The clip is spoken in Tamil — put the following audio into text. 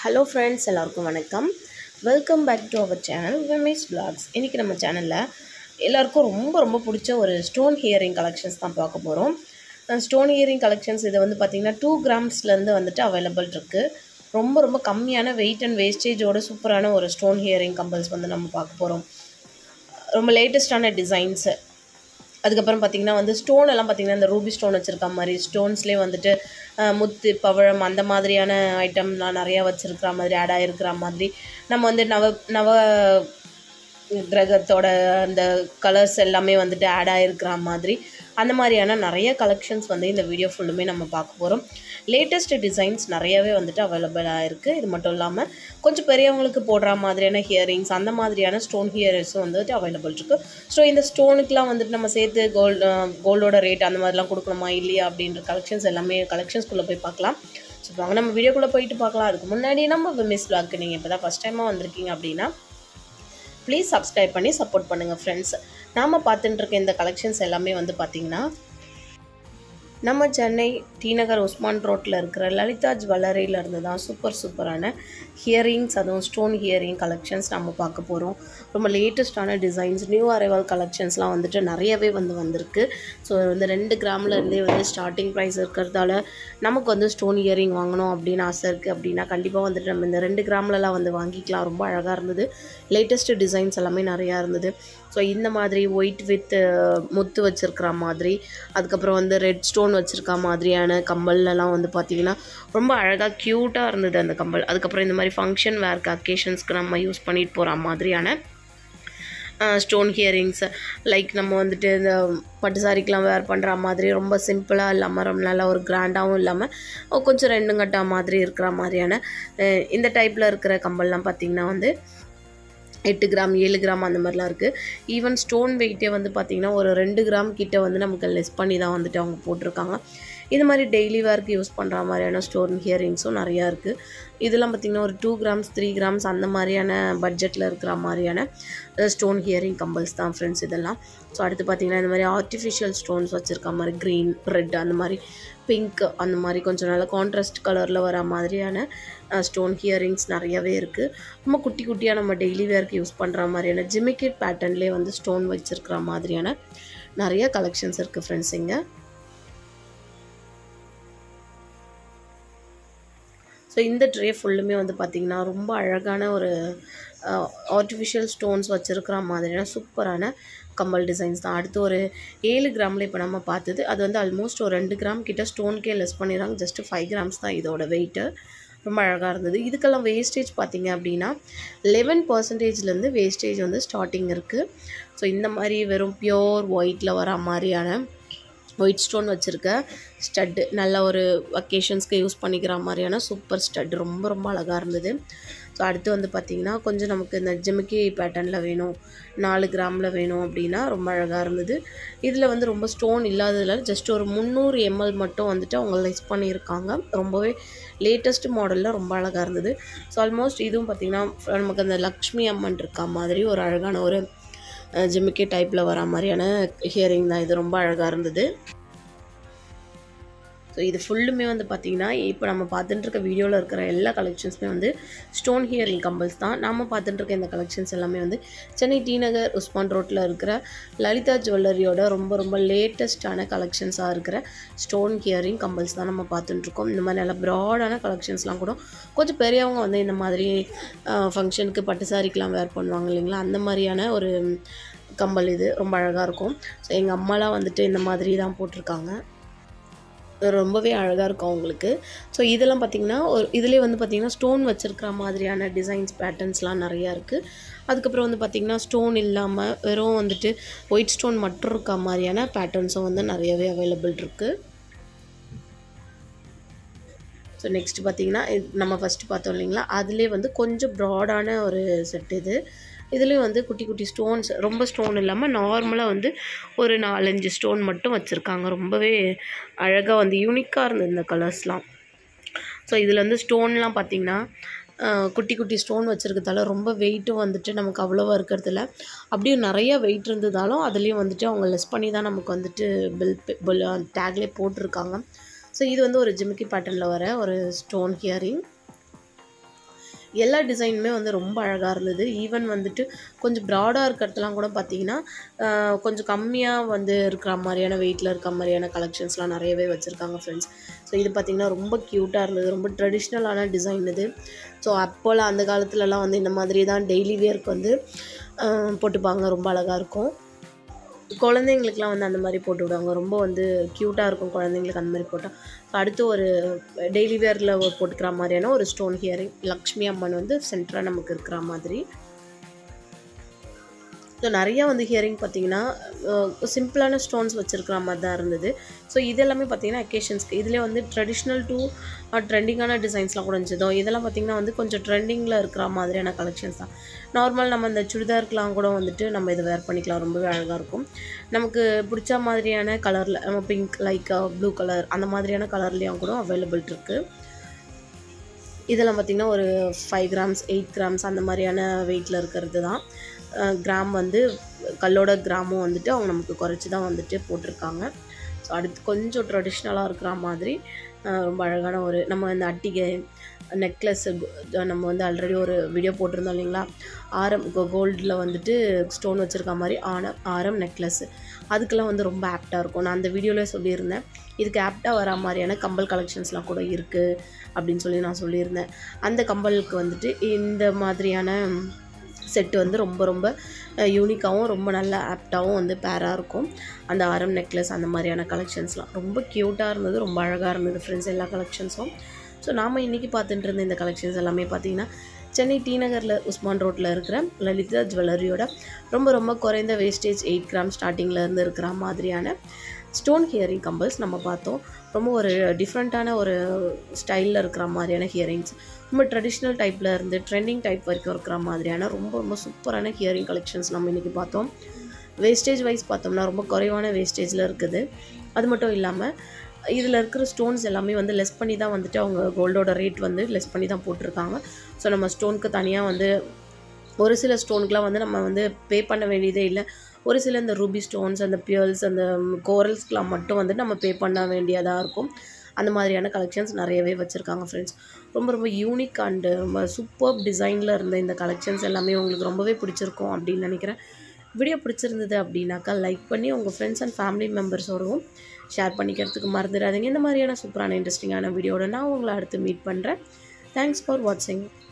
ஹலோ ஃப்ரெண்ட்ஸ் எல்லாருக்கும் வணக்கம் welcome back to our channel Vimi's vlogs இன்றைக்கி நம்ம சேனலில் எல்லாருக்கும் ரொம்ப ரொம்ப பிடிச்ச ஒரு ஸ்டோன் ஹியரிங் கலெக்ஷன்ஸ் தான் பார்க்க போகிறோம் ஸ்டோன் ஹியரிங் கலெக்ஷன்ஸ் இது வந்து பார்த்திங்கன்னா டூ கிராம்ஸ்லேருந்து வந்துட்டு அவைலபிள் இருக்குது ரொம்ப ரொம்ப கம்மியான வெயிட் அண்ட் வேஸ்டேஜோட சூப்பரான ஒரு ஸ்டோன் ஹியரிங் கம்பல்ஸ் வந்து நம்ம பார்க்க போகிறோம் ரொம்ப லேட்டஸ்டான டிசைன்ஸு அதுக்கப்புறம் பார்த்திங்கன்னா வந்து ஸ்டோன் எல்லாம் பார்த்திங்கன்னா இந்த ரூபி ஸ்டோன் வச்சுருக்க மாதிரி ஸ்டோன்ஸ்லேயே வந்துட்டு அஹ், முத்து பவழம் அந்த மாதிரியான ஐட்டம்லாம் நிறையா வச்சுருக்கிற மாதிரி ஆட் ஆகிருக்கிற மாதிரி நம்ம வந்து நவ நவ கிரகத்தோட அந்த கலர்ஸ் எல்லாமே வந்துட்டு ஆட் ஆகிருக்கிற மாதிரி அந்த மாதிரியான நிறைய கலெக்ஷன்ஸ் வந்து இந்த வீடியோ ஃபுல்லுமே நம்ம பார்க்க போகிறோம் லேட்டஸ்ட் டிசைன்ஸ் நிறையவே வந்துட்டு அவைலபிளாக இருக்குது இது மட்டும் இல்லாமல் கொஞ்சம் பெரியவங்களுக்கு போடுற மாதிரியான ஹியரிங்ஸ் அந்த மாதிரியான ஸ்டோன் ஹியரிங்ஸும் வந்துட்டு அவைலபிள் இருக்குது ஸோ இந்த ஸ்டோனுக்குலாம் வந்துட்டு நம்ம சேர்த்து கோல்டு கோல்டோட ரேட் அந்த மாதிரிலாம் கொடுக்கணுமா இல்லையா அப்படின்ற கலெக்ஷன்ஸ் எல்லாமே கலெக்ஷன்ஸ்குள்ளே போய் பார்க்கலாம் ஸோ வாங்க நம்ம வீடியோக்குள்ளே போயிட்டு பார்க்கலாம் அதுக்கு முன்னாடி நம்ம விமிஸ் பிளாக்கு நீங்கள் இப்போ தான் ஃபஸ்ட் டைமாக வந்திருக்கீங்க அப்படின்னா ப்ளீஸ் சப்ஸ்கிரைப் பண்ணி சப்போர்ட் பண்ணுங்கள் ஃப்ரெண்ட்ஸ் நாம் பார்த்துட்டு இருக்க இந்த கலெக்ஷன்ஸ் எல்லாமே வந்து பார்த்திங்கன்னா நம்ம சென்னை டி நகர் உஸ்மான் ரோட்டில் இருக்கிற லலிதா ஜுவல்லரியில இருந்து தான் சூப்பர் சூப்பரான ஹியரிங்ஸ் அதுவும் ஸ்டோன் ஹியரிங் கலெக்ஷன்ஸ் நம்ம பார்க்க போகிறோம் ரொம்ப லேட்டஸ்டான டிசைன்ஸ் நியூ அரைவல் கலெக்ஷன்ஸ்லாம் வந்துட்டு நிறையவே வந்து வந்திருக்கு ஸோ வந்து ரெண்டு கிராம்ல இருந்தே வந்து ஸ்டார்டிங் ப்ரைஸ் இருக்கிறதால நமக்கு வந்து ஸ்டோன் இயரிங் வாங்கணும் அப்படின்னு ஆசை இருக்குது அப்படின்னா கண்டிப்பாக வந்துட்டு நம்ம இந்த ரெண்டு கிராம்லலாம் வந்து வாங்கிக்கலாம் ரொம்ப அழகாக இருந்தது லேட்டஸ்ட் டிசைன்ஸ் எல்லாமே நிறையா இருந்தது ஸோ இந்த மாதிரி ஒயிட் வித் முத்து வச்சுருக்கிற மாதிரி அதுக்கப்புறம் வந்து ரெட் ஸ்டோன் வச்சுருக்க மாதிரியான கம்பல்லாம் வந்து பார்த்திங்கன்னா ரொம்ப அழகாக க்யூட்டாக இருந்தது அந்த கம்பல் அதுக்கப்புறம் இந்த மாதிரி ஃபங்க்ஷன் வேர்க்கு அக்கேஷன்ஸ்க்கு நம்ம யூஸ் பண்ணிட்டு போகிற மாதிரியான ஸ்டோன் ஹியரிங்ஸ் லைக் நம்ம வந்துட்டு இந்த பட்டு சாரிக்கெலாம் வேர் பண்ணுற மாதிரி ரொம்ப சிம்பிளாக இல்லாமல் ரொம்ப நல்லா ஒரு கிராண்டாகவும் இல்லாமல் கொஞ்சம் ரெண்டு கட்டா மாதிரி இருக்கிற மாதிரியான அஹ் இந்த டைப்பில் இருக்கிற கம்பல்லாம் பார்த்திங்கன்னா வந்து எட்டு கிராம் ஏழு கிராம் அந்த மாதிரிலாம் இருக்குது ஈவன் ஸ்டோன் வெயிட்டே வந்து பார்த்திங்கன்னா ஒரு ரெண்டு கிராம் கிட்ட வந்து நமக்கு லெஸ் பண்ணி தான் வந்துட்டு அவங்க போட்டிருக்காங்க இது மாதிரி டெய்லி வேர்க்கு யூஸ் பண்ணுற மாதிரியான ஸ்டோன் ஹியரிங்ஸும் நிறையா இருக்குது இதெல்லாம் பார்த்திங்கன்னா ஒரு டூ கிராம்ஸ் த்ரீ கிராம்ஸ் அந்த மாதிரியான பட்ஜெட்டில் இருக்கிற மாதிரியான ஸ்டோன் ஹியரிங் கம்பல்ஸ் தான் ஃப்ரெண்ட்ஸ் இதெல்லாம் ஸோ அடுத்து பார்த்திங்கன்னா இந்த மாதிரி ஆர்டிஃபிஷியல் ஸ்டோன்ஸ் வச்சுருக்க மாதிரி க்ரீன் ரெட் அந்த மாதிரி பிங்க் அந்த மாதிரி கொஞ்சம் நல்ல கான்ட்ராஸ்ட் கலரில் வர மாதிரியான ஸ்டோன் ஹியரிங்ஸ் நிறையவே இருக்குது ரொம்ப குட்டி குட்டியாக நம்ம டெய்லி வேர்க்கு யூஸ் பண்ணுற மாதிரியான ஜிமிக்கெட் பேட்டர்ன்லேயே வந்து ஸ்டோன் வச்சுருக்கிற மாதிரியான நிறைய கலெக்ஷன்ஸ் இருக்குது ஃப்ரெண்ட்ஸ் இங்கே ஸோ இந்த ட்ரே ஃபுல்லுமே வந்து பார்த்திங்கன்னா ரொம்ப அழகான ஒரு ஆர்டிஃபிஷியல் ஸ்டோன்ஸ் வச்சுருக்கிற மாதிரியான சூப்பரான கம்மல் டிசைன்ஸ் தான் அடுத்து ஒரு ஏழு கிராமில் இப்போ நம்ம பார்த்தது அது வந்து ஆல்மோஸ்ட் ஒரு ரெண்டு கிராம் கிட்ட ஸ்டோன்கே லெஸ் பண்ணிடுறாங்க ஜஸ்ட் ஃபைவ் கிராம்ஸ் தான் இதோட வெயிட்டு ரொம்ப அழகாக இருந்தது இதுக்கெல்லாம் வேஸ்டேஜ் பார்த்தீங்க அப்படின்னா லெவன் பர்சன்டேஜ்லேருந்து வேஸ்டேஜ் வந்து ஸ்டார்டிங் இருக்குது ஸோ இந்த மாதிரி வெறும் பியோர் ஒயிட்டில் வர மாதிரியான ஒயிட் ஸ்டோன் வச்சுருக்க ஸ்டட்டு நல்ல ஒரு அக்கேஷன்ஸ்க்கு யூஸ் பண்ணிக்கிற மாதிரியான சூப்பர் ஸ்டட் ரொம்ப ரொம்ப அழகாக இருந்தது ஸோ அடுத்து வந்து பார்த்திங்கன்னா கொஞ்சம் நமக்கு இந்த ஜிமிக்கி பேட்டர்னில் வேணும் நாலு கிராமில் வேணும் அப்படின்னா ரொம்ப அழகாக இருந்தது இதில் வந்து ரொம்ப ஸ்டோன் இல்லாததில் ஜஸ்ட் ஒரு முந்நூறு எம்எல் மட்டும் வந்துட்டு அவங்க லெஸ் பண்ணியிருக்காங்க ரொம்பவே லேட்டஸ்ட் மாடலில் ரொம்ப அழகாக இருந்தது ஸோ ஆல்மோஸ்ட் இதுவும் பார்த்திங்கன்னா நமக்கு அந்த லக்ஷ்மி அம்மன் இருக்கா மாதிரி ஒரு அழகான ஒரு ஜிமிக்கி டைப்பில் வர மாதிரியான ஹியரிங் தான் இது ரொம்ப அழகாக இருந்தது ஸோ இது ஃபுல்லுமே வந்து பார்த்திங்கன்னா இப்போ நம்ம பார்த்துட்டு இருக்க வீடியோவில் இருக்கிற எல்லா கலெக்ஷன்ஸுமே வந்து ஸ்டோன் ஹியரிங் கம்பல்ஸ் தான் நாம் பார்த்துட்டு இருக்க இந்த கலெக்ஷன்ஸ் எல்லாமே வந்து சென்னை டி நகர் உஸ்மான் ரோட்டில் இருக்கிற லலிதா ஜுவல்லரியோட ரொம்ப ரொம்ப லேட்டஸ்டான கலெக்ஷன்ஸாக இருக்கிற ஸ்டோன் ஹியரிங் கம்பல்ஸ் தான் நம்ம பார்த்துட்டு இருக்கோம் இந்த மாதிரி நல்ல ப்ராடான கலெக்ஷன்ஸ்லாம் கூட கொஞ்சம் பெரியவங்க வந்து இந்த மாதிரி ஃபங்க்ஷனுக்கு பட்டு சாரிக்கெலாம் வேர் பண்ணுவாங்க இல்லைங்களா அந்த மாதிரியான ஒரு கம்பல் இது ரொம்ப அழகாக இருக்கும் ஸோ எங்கள் அம்மாலாம் வந்துட்டு இந்த மாதிரி தான் போட்டிருக்காங்க ரொம்பவே அழகாக இருக்கும் அவங்களுக்கு ஸோ இதெல்லாம் பார்த்திங்கன்னா ஒரு இதுலேயே வந்து பார்த்திங்கன்னா ஸ்டோன் வச்சுருக்கிற மாதிரியான டிசைன்ஸ் பேட்டர்ன்ஸ்லாம் நிறையா இருக்குது அதுக்கப்புறம் வந்து பார்த்திங்கன்னா ஸ்டோன் இல்லாமல் வெறும் வந்துட்டு ஒயிட் ஸ்டோன் மட்டும் இருக்க மாதிரியான பேட்டர்ன்ஸும் வந்து நிறையவே அவைலபிள் இருக்குது ஸோ நெக்ஸ்ட் பார்த்திங்கன்னா நம்ம ஃபஸ்ட்டு பார்த்தோம் இல்லைங்களா அதுலேயே வந்து கொஞ்சம் ப்ராடான ஒரு செட் இது இதுலேயும் வந்து குட்டி குட்டி ஸ்டோன்ஸ் ரொம்ப ஸ்டோன் இல்லாமல் நார்மலாக வந்து ஒரு நாலஞ்சு ஸ்டோன் மட்டும் வச்சுருக்காங்க ரொம்பவே அழகாக வந்து யூனிக்காக இருந்தது இந்த கலர்ஸ்லாம் ஸோ இதில் வந்து ஸ்டோன்லாம் பார்த்திங்கன்னா ஆஹ், குட்டி குட்டி ஸ்டோன் வச்சுருக்கதால ரொம்ப வெயிட்டும் வந்துட்டு நமக்கு அவ்வளோவா இருக்கிறதில்ல அப்படியே நிறைய வெயிட் இருந்ததாலும் அதுலேயும் வந்துட்டு அவங்க லெஸ் பண்ணி தான் நமக்கு வந்துட்டு பில் பில் டேக்லேயே போட்டிருக்காங்க ஸோ இது வந்து ஒரு ஜிமிக்கி பேட்டர்னில் வர ஒரு ஸ்டோன் ஹியரிங் எல்லா டிசைனுமே வந்து ரொம்ப அழகாக இருந்தது ஈவன் வந்துட்டு கொஞ்சம் ப்ராடாக இருக்கிறதுலாம் கூட பார்த்தீங்கன்னா ஆஹ், கொஞ்சம் கம்மியாக வந்து இருக்கிற மாதிரியான வெயிட்டில் இருக்கிற மாதிரியான கலெக்ஷன்ஸ்லாம் நிறையவே வச்சுருக்காங்க ஃப்ரெண்ட்ஸ் ஸோ இது பார்த்திங்கன்னா ரொம்ப க்யூட்டாக இருந்தது ரொம்ப ட்ரெடிஷ்னலான டிசைன் இது ஸோ அப்போல்லாம் அந்த காலத்துலலாம் வந்து இந்த மாதிரி தான் டெய்லி வேர்க்கு வந்து ஆஹ், போட்டுப்பாங்க ரொம்ப அழகாக இருக்கும் குழந்தைங்களுக்குலாம் வந்து அந்த மாதிரி போட்டு விடுவாங்க ரொம்ப வந்து க்யூட்டாக இருக்கும் குழந்தைங்களுக்கு அந்த மாதிரி போட்டால் அடுத்து ஒரு டெய்லி வேரில் போட்டுக்கிற மாதிரியான ஒரு ஸ்டோன் ஹியரிங் லக்ஷ்மி அம்மன் வந்து சென்டராக நமக்கு இருக்கிற மாதிரி ஸோ நிறையா வந்து ஹியரிங் பார்த்தீங்கன்னா சிம்பிளான ஸ்டோன்ஸ் வச்சுருக்கிற மாதிரி தான் இருந்தது ஸோ இதெல்லாமே பார்த்தீங்கன்னா அக்கேஷன்ஸ்க்கு இதிலே வந்து ட்ரெடிஷ்னல் டு ட்ரெண்டிங்கான டிசைன்ஸ்லாம் கூட இருந்துச்சதோ இதெல்லாம் பார்த்தீங்கன்னா வந்து கொஞ்சம் ட்ரெண்டிங்கில் இருக்கிற மாதிரியான கலெக்ஷன்ஸ் தான் நார்மல் நம்ம இந்த சுடிதாருக்கெலாம் கூட வந்துட்டு நம்ம இதை வேர் பண்ணிக்கலாம் ரொம்பவே அழகாக இருக்கும் நமக்கு பிடிச்ச மாதிரியான கலரில் நம்ம பிங்க் லைக் ப்ளூ கலர் அந்த மாதிரியான கலர்லேயும் கூட அவைலபிள் இருக்குது இதெல்லாம் பார்த்திங்கன்னா ஒரு ஃபைவ் கிராம்ஸ் எயிட் கிராம்ஸ் அந்த மாதிரியான வெயிட்டில் இருக்கிறது தான் கிராம் வந்து கல்லோட கிராமும் வந்துட்டு அவங்க நமக்கு குறைச்சி தான் வந்துட்டு போட்டிருக்காங்க ஸோ அடுத்து கொஞ்சம் ட்ரெடிஷ்னலாக இருக்கிற மாதிரி அஹ், ரொம்ப அழகான ஒரு நம்ம இந்த அட்டிகை நெக்லஸ்ஸு நம்ம வந்து ஆல்ரெடி ஒரு வீடியோ போட்டிருந்தோம் இல்லைங்களா ஆரம் கோல்டில் வந்துட்டு ஸ்டோன் வச்சுருக்க மாதிரி ஆனம் ஆரம் நெக்லஸ்ஸு அதுக்கெல்லாம் வந்து ரொம்ப ஆப்டாக இருக்கும் நான் அந்த வீடியோவில் சொல்லியிருந்தேன் இதுக்கு ஆப்டாக வர மாதிரியான கம்பல் கலெக்ஷன்ஸ்லாம் கூட இருக்குது அப்படின்னு சொல்லி நான் சொல்லியிருந்தேன் அந்த கம்பலுக்கு வந்துட்டு இந்த மாதிரியான செட்டு வந்து ரொம்ப ரொம்ப யூனிக்காகவும் ரொம்ப நல்ல ஆப்டாகவும் வந்து பேராக இருக்கும் அந்த ஆரம் நெக்லஸ் அந்த மாதிரியான கலெக்ஷன்ஸ்லாம் ரொம்ப க்யூட்டாக இருந்தது ரொம்ப அழகாக இருந்தது ஃப்ரெண்ட்ஸ் எல்லா கலெக்ஷன்ஸும் ஸோ நாம் இன்றைக்கி பார்த்துட்டு இருந்த இந்த கலெக்ஷன்ஸ் எல்லாமே பார்த்தீங்கன்னா சென்னை டி நகரில் உஸ்மான் ரோட்டில் இருக்கிற லலிதா ஜுவல்லரியோட ரொம்ப ரொம்ப குறைந்த வேஸ்டேஜ் எயிட் கிராம் ஸ்டார்டிங்கில் இருந்து இருக்கிற மாதிரியான ஸ்டோன் ஹியரிங் கம்பல்ஸ் நம்ம பார்த்தோம் ரொம்ப ஒரு டிஃப்ரெண்ட்டான ஒரு ஸ்டைலில் இருக்கிற மாதிரியான ஹியரிங்ஸ் ரொம்ப ட்ரெடிஷ்னல் டைப்பில் இருந்து ட்ரெண்டிங் டைப் வரைக்கும் இருக்கிற மாதிரியான ரொம்ப ரொம்ப சூப்பரான ஹியரிங் கலெக்ஷன்ஸ் நம்ம இன்றைக்கி பார்த்தோம் வேஸ்டேஜ் வைஸ் பார்த்தோம்னா ரொம்ப குறைவான வேஸ்டேஜில் இருக்குது அது மட்டும் இல்லாமல் இதில் இருக்கிற ஸ்டோன்ஸ் எல்லாமே வந்து லெஸ் பண்ணி தான் வந்துட்டு அவங்க கோல்டோட ரேட் வந்து லெஸ் பண்ணி தான் போட்டிருக்காங்க ஸோ நம்ம ஸ்டோனுக்கு தனியாக வந்து ஒரு சில ஸ்டோனுக்குலாம் வந்து நம்ம வந்து பே பண்ண வேண்டியதே இல்லை ஒரு சில இந்த ரூபி ஸ்டோன்ஸ் அந்த பியர்ஸ் அந்த கோரல்ஸ்க்கெலாம் மட்டும் வந்து நம்ம பே பண்ண வேண்டியதாக இருக்கும் அந்த மாதிரியான கலெக்ஷன்ஸ் நிறையவே வச்சுருக்காங்க ஃப்ரெண்ட்ஸ் ரொம்ப ரொம்ப யூனிக் அண்டு ரொம்ப சூப்பர் டிசைனில் இருந்த இந்த கலெக்ஷன்ஸ் எல்லாமே உங்களுக்கு ரொம்பவே பிடிச்சிருக்கும் அப்படின்னு நினைக்கிறேன் வீடியோ பிடிச்சிருந்தது அப்படின்னாக்கா லைக் பண்ணி உங்கள் ஃப்ரெண்ட்ஸ் அண்ட் ஃபேமிலி மெம்பர்ஸோடவும் ஷேர் பண்ணிக்கிறதுக்கு மறந்துடாதீங்க இந்த மாதிரியான சூப்பரான இன்ட்ரெஸ்டிங்கான வீடியோட நான் உங்களை அடுத்து மீட் பண்ணுறேன் தேங்க்ஸ் ஃபார் வாட்சிங்